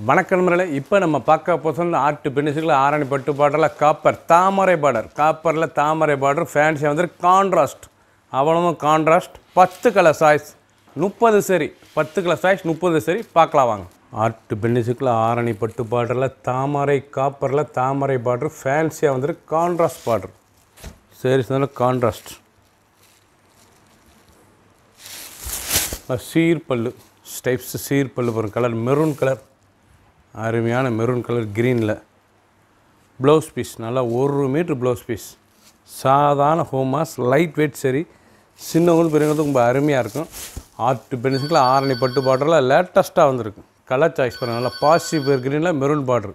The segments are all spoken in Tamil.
வணக்கம் நண்பர்களே இப்போ நம்ம பார்க்க போகிறது ஆர்ட் பென்சில் ஆரணி பட்டு பாடரில் காப்பர் தாமரை பார்டர் காப்பரில் தாமரை பார்டர் ஃபேன்சி வந்து கான்ட்ராஸ்ட் அவ்வளவும் கான்ட்ராஸ்ட் பத்து கலர் சாய்ஸ் முப்பது சரி பத்து கலர் சாய்ஸ் முப்பது சரி பார்க்கலாம் வாங்க ஆர்ட் பென்சில் ஆரணி பட்டு பாடரில் தாமரை காப்பரில் தாமரை பார்டர் ஃபேன்சியாக வந்துட்டு கான்ட்ராஸ்ட் பார்டர் சரி சொன்னால் கான்ட்ராஸ்ட் சீர் பல்லு ஸ்டைப்ஸ் சீர் பல்லு போகிற கலர் மெரூன் கலர் அருமையான மெரூன் கலர் க்ரீனில் ப்ளவுஸ் பீஸ் நல்லா ஒரு மீட்ரு ப்ளவுஸ் பீஸ் சாதாரண ஹோமாஸ் லைட் வெயிட் சரி சின்னவங்களும் பெரியவங்களுக்கும் ரொம்ப அருமையாக இருக்கும் ஆர்ட் பென்சில் ஆரணி பட்டு பார்டரில் லேட்டஸ்ட்டாக வந்திருக்கு கலர் சாய்ஸ் பாருங்கள் நல்லா பாசி பேர் க்ரீனில் maroon border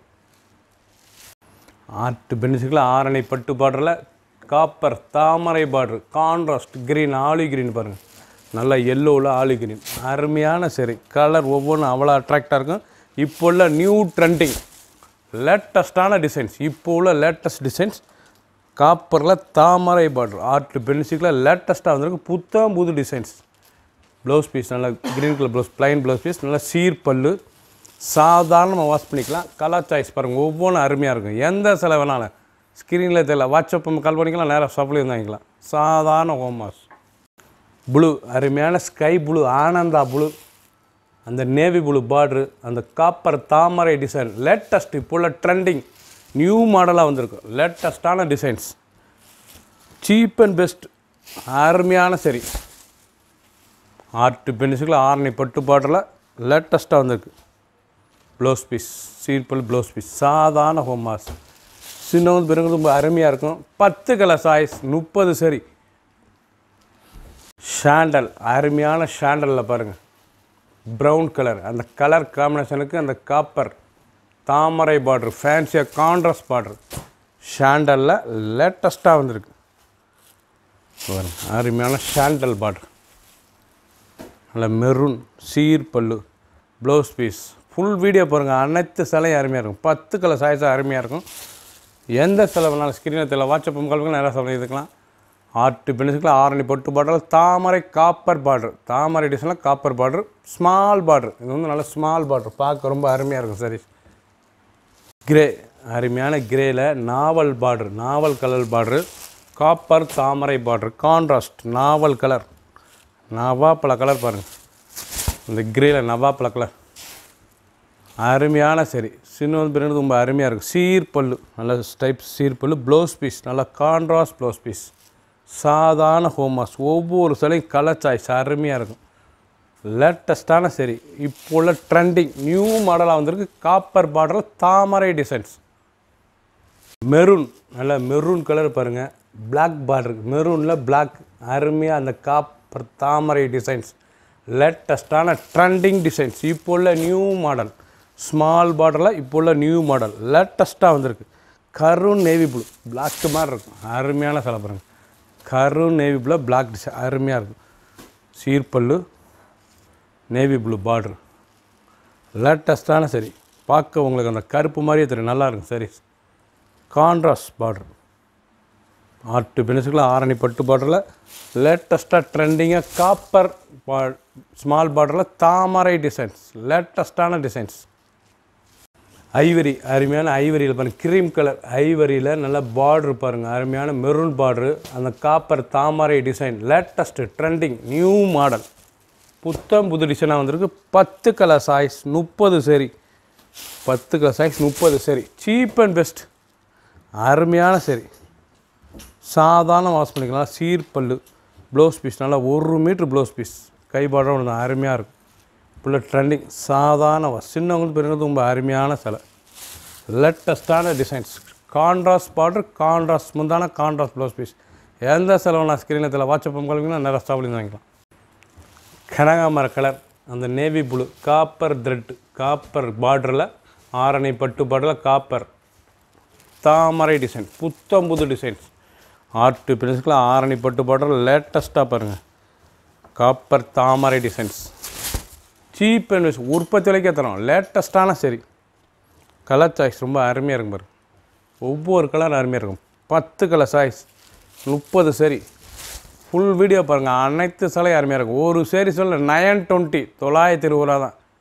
art pencil Arani பட்டு பார்டரில் காப்பர் தாமரை பார்டர் கான்ட்ராஸ்ட் க்ரீன் ஆலி க்ரீன் பாருங்கள் நல்லா எல்லோவில் ஆலி க்ரீன் அருமையான சரி கலர் ஒவ்வொன்றும் அவ்வளோ அட்ராக்டாக இருக்கும் இப்போ உள்ள நியூ ட்ரெண்டிங் லேட்டஸ்டான டிசைன்ஸ் இப்போ உள்ள லேட்டஸ்ட் டிசைன்ஸ் காப்பரில் தாமரை பார்டர் ஆர்ட் பென்சிலில் லேட்டஸ்ட்டாக வந்திருக்கு புத்தம் புது டிசைன்ஸ் ப்ளவுஸ் பீஸ் நல்லா green colour blouse plain blouse piece நல்லா சீர் பல்லு சாதாரணமாக வாஷ் பண்ணிக்கலாம் கலர் சாய்ஸ் பாருங்கள் ஒவ்வொன்றும் அருமையாக இருக்கும் எந்த சிலை வேணாலும் ஸ்க்ரீனில் தெரியல வாட்ஸ்அப் கால் பண்ணிக்கலாம் நேராக ஷாப்லேயே வந்து வாங்கிக்கலாம் சாதாரண ஹோம் வாஷ் ப்ளூ அருமையான ஸ்கை ப்ளூ ஆனந்தா ப்ளூ அந்த நேவி ப்ளூ பார்ட்ரு அந்த காப்பர் தாமரை டிசைன் லேட்டஸ்ட் இப்போ உள்ள ட்ரெண்டிங் நியூ மாடலாக வந்திருக்கு லேட்டஸ்ட்டான டிசைன்ஸ் சீப் அண்ட் பெஸ்ட் அருமையான சரி ஆர்ட் பென்சில் ஆரணி பட்டு பார்டரில் லேட்டஸ்ட்டாக வந்திருக்கு ப்ளவுஸ் பீஸ் சீர்பல் ப்ளவுஸ் பீஸ் சாதாரண ஹோம் மாஸ் சின்னவங்க பெருங்க ரொம்ப அருமையாக இருக்கும் பத்து கலர் சாய்ஸ் முப்பது சரி ஷாண்டல் அருமையான ஷாண்டலில் பாருங்கள் ப்ரௌன் கலர் அந்த கலர் காம்பினேஷனுக்கு அந்த காப்பர் தாமரை பார்டர் ஃபேன்சியாக கான்ட்ராஸ்ட் பார்டர் ஷாண்டலில் லேட்டஸ்ட்டாக வந்திருக்கு பாருங்க அருமையான ஷாண்டல் பார்டர் நல்ல மெரூன் சீர் பல்லு ப்ளவுஸ் பீஸ் ஃபுல் வீடியோ பாருங்கள் அனைத்து சிலையும் அருமையாக இருக்கும் பத்து கலர் சாய்ஸாக அருமையாக இருக்கும் எந்த சிலை வேணாலும் ஸ்க்ரீனில் தெரியல வாட்ஸ்அப் கால் நிறையா சிலை இதுக்கலாம் ஆர்ட் பென்சில் ஆரணி பொட்டு பார்டர் தாமரை காப்பர் பார்டர் தாமரை டிசைனில் காப்பர் பார்டர் ஸ்மால் பார்டர் இது வந்து நல்ல ஸ்மால் பார்டர் பார்க்க ரொம்ப அருமையாக இருக்கும் சரி கிரே அருமையான கிரேயில் நாவல் பார்டர் நாவல் கலர் பார்டரு காப்பர் தாமரை பார்டர் கான்ட்ராஸ்ட் நாவல் கலர் நவாப்பழ கலர் பாருங்கள் இந்த கிரேல நவாப்பழ கலர் அருமையான சரி சின்ன பிரியாணி ரொம்ப அருமையாக இருக்கும் சீர் பல்லு நல்ல டைப் சீர் பல்லு ப்ளவுஸ் பீஸ் நல்லா கான்ட்ராஸ்ட் ப்ளவுஸ் பீஸ் சாதாரண ஹோமாஸ் ஒவ்வொரு சிலையும் கலர் சாய்ஸ் அருமையாக இருக்கும் லேட்டஸ்ட்டான சரி இப்போ உள்ள ட்ரெண்டிங் நியூ மாடலாக வந்திருக்கு காப்பர் பார்டரில் தாமரை டிசைன்ஸ் மெரூன் நல்ல மெரூன் கலர் பாருங்கள் பிளாக் பார்டர் மெரூனில் பிளாக் அருமையாக அந்த காப்பர் தாமரை டிசைன்ஸ் லேட்டஸ்ட்டான ட்ரெண்டிங் டிசைன்ஸ் இப்போ உள்ள நியூ மாடல் ஸ்மால் பார்டரில் இப்போ உள்ள நியூ மாடல் லேட்டஸ்ட்டாக வந்திருக்கு கருண் நேவி ப்ளூ பிளாக் மாதிரி இருக்கும் அருமையான சிலை பாருங்கள் கருண் நேவி ப்ளூ பிளாக் டிசைன் அருமையாக இருக்கும் சீர்பல்லு நேவி ப்ளூ பார்டர் லேட்டஸ்ட்டான சரி பார்க்க உங்களுக்கு அந்த கருப்பு மாதிரியே தெரியும் நல்லா இருக்கும் சரி contrast border art pencil Arani பட்டு பார்டரில் லேட்டஸ்ட்டாக ட்ரெண்டிங்காக காப்பர் பா ஸ்மால் பார்டரில் தாமரை டிசைன்ஸ் லேட்டஸ்ட்டான டிசைன்ஸ் ஐவரி அருமையான ஐவரியில் பாருங்கள் க்ரீம் கலர் ஐவரியில் நல்ல பார்டர் பாருங்கள் அருமையான மெரூன் பார்டரு அந்த காப்பர் தாமரை design latest trending new model புத்தம் புது டிசைனாக வந்திருக்கு பத்து கலர் சாய்ஸ் முப்பது சரி பத்து கலர் சாய்ஸ் முப்பது சரி சீப் அண்ட் பெஸ்ட் அருமையான சரி சாதாரண வாஷ் பண்ணிக்கலாம் சீர் பல்லு ப்ளவுஸ் பீஸ் நல்லா ஒரு மீட்ரு ப்ளவுஸ் பீஸ் கை பார்டர் ஒன்று அருமையாக இருக்கும் ஃபுல்லாக ட்ரெண்டிங் சாதாரண வாஷ் சின்னவங்களுக்கு பெரியவங்களுக்கு ரொம்ப அருமையான சிலை லேட்டஸ்ட்டான டிசைன்ஸ் கான்ட்ராஸ்ட் பார்டர் கான்ட்ராஸ்ட் முந்தான கான்ட்ராஸ்ட் ப்ளவுஸ் பீஸ் எந்த செலவு நான் ஸ்க்ரீனில் தெரியல வாட்ஸ்அப் காலிங்கன்னா நிறைய ஸ்டாப்லேருந்து வாங்கிக்கலாம் கனகாமர கலர் அந்த navy blue copper thread copper பார்டரில் ஆரணி பட்டு பார்டரில் காப்பர் தாமரை டிசைன் புத்தம் புது டிசைன்ஸ் ஆர்ட் பென்சில் ஆரணி பட்டு பார்டரில் லேட்டஸ்ட்டாக பாருங்கள் காப்பர் தாமரை டிசைன்ஸ் சீப் அண்ட் பெஸ்ட் உற்பத்தி விலைக்கே தரோம் லேட்டஸ்ட்டான சரி கலர் சாய்ஸ் ரொம்ப அருமையாக இருக்கும் பாருங்க ஒவ்வொரு கலர் அருமையாக இருக்கும் பத்து கலர் சாய்ஸ் முப்பது சரி ஃபுல் வீடியோ பாருங்கள் அனைத்து சிலையும் அருமையாக இருக்கும் ஒரு சரி சொல்ல நயன் டுவெண்ட்டி தொள்ளாயிரத்தி இருபது ரூபா தான்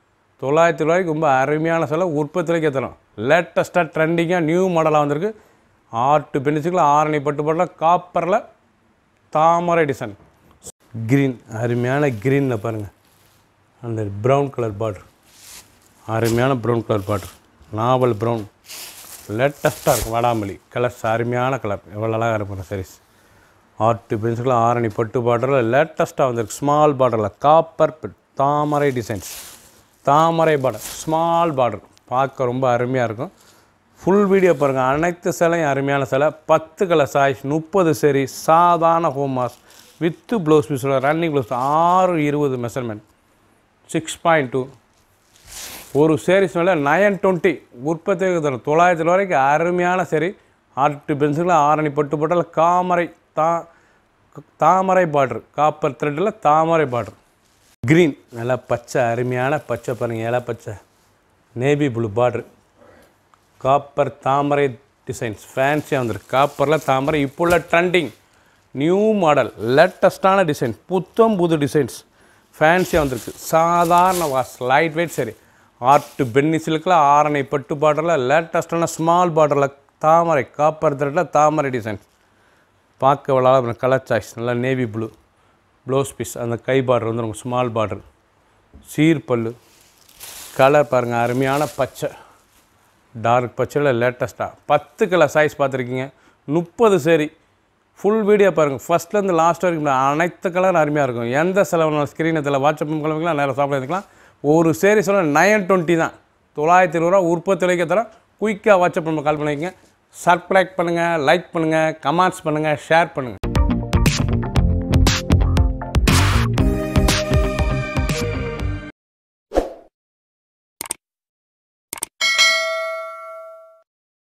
தொள்ளாயிரத்தி ரூபாய்க்கு ரொம்ப அருமையான சிலை உற்பத்தி விலைக்கு ஏற்றலாம் லேட்டஸ்ட்டாக ட்ரெண்டிங்காக நியூ மாடலாக வந்திருக்கு ஆர்ட் பென்சிக்கில் ஆரணி பட்டு பட்டில் காப்பரில் தாமரை டிசைன் க்ரீன் அருமையான க்ரீனில் பாருங்கள் அந்த ப்ரௌன் கலர் பார்டர் அருமையான ப்ரௌன் கலர் பார்டர் நாவல் ப்ரௌன் லேட்டஸ்ட்டாக இருக்கும் வடாமல்லி கலர்ஸ் அருமையான கலர் எவ்வளோ அழகாக இருக்கும் சரிஸ் ஆர்ட் பென்சில் ஆரணி பட்டு பார்டரில் லேட்டஸ்ட்டாக வந்திருக்கு ஸ்மால் பார்டரில் காப்பர் தாமரை டிசைன்ஸ் தாமரை பார்டர் ஸ்மால் பார்டர் பார்க்க ரொம்ப அருமையாக இருக்கும் ஃபுல் வீடியோ பாருங்கள் அனைத்து சிலையும் அருமையான சிலை பத்து கலர் சாய்ஸ் முப்பது சரி சாதாரண ஹோம் மாஸ் வித்து ப்ளவுஸ் பீஸோட ரன்னிங் ப்ளவுஸ் ஆறு இருபது மெஷர்மெண்ட் சிக்ஸ் பாயிண்ட் டூ ஒரு சேரீஸ் மேலே நயன் டுவெண்ட்டி உற்பத்தி தரும் தொள்ளாயிரத்தி வரைக்கும் அருமையான சரி ஆர்ட் பென்சிலில் ஆரணி பட்டு போட்டால் காமரை தா தாமரை பார்டர் காப்பர் த்ரெட்டில் தாமரை பார்டர் க்ரீன் நல்லா பச்சை அருமையான பச்சை பாருங்கள் இலை பச்சை நேவி ப்ளூ பார்டர் காப்பர் தாமரை டிசைன்ஸ் ஃபேன்சியாக வந்திருக்கு காப்பரில் தாமரை இப்போ உள்ள ட்ரெண்டிங் நியூ மாடல் லேட்டஸ்டான டிசைன் புத்தம் புது டிசைன்ஸ் ஃபேன்சியாக வந்திருக்கு சாதாரண வாஷ் லைட் வெயிட் சரி ஆர்ட் பென்னி சில்கில் ஆரணை பட்டு பார்டரில் லேட்டஸ்டான ஸ்மால் பார்டரில் தாமரை காப்பர் த்ரெட்டில் தாமரை டிசைன்ஸ் பார்க்க விளாட கலர் சாய்ஸ் நல்லா நேவி ப்ளூ ப்ளவுஸ் பீஸ் அந்த கை பார்டர் வந்து ரொம்ப ஸ்மால் பார்டர் சீர் பல்லு கலர் பாருங்கள் அருமையான பச்சை டார்க் பச்சையில் லேட்டஸ்ட்டாக பத்து கலர் சைஸ் பார்த்துருக்கீங்க முப்பது சரி ஃபுல் வீடியோ பாருங்கள் ஃபஸ்ட்லேருந்து லாஸ்ட் வரைக்கும் பாருங்க. அனைத்து கலர் அருமையாக இருக்கும் எந்த செலவு ஸ்க்ரீனத்தில் வாட்ஸ்அப் கிளம்பிக்கலாம் நேரம் சாப்பிட எடுத்துக்கலாம் ஒரு சேரீ சொல்ல நயன் டுவெண்ட்டி தான் தொள்ளாயிரத்தி இருபது ரூபா உற்பத்தி விலைக்கு தரோம் குயிக்காக வாட்ஸ்அப் நம்ம கால் பண்ணிக்கங்க சப்ஸ்கிரைப் பண்ணுங்கள் லைக் பண்ணுங்கள் கமெண்ட்ஸ் பண்ணுங்கள் ஷேர் பண்ணுங்கள்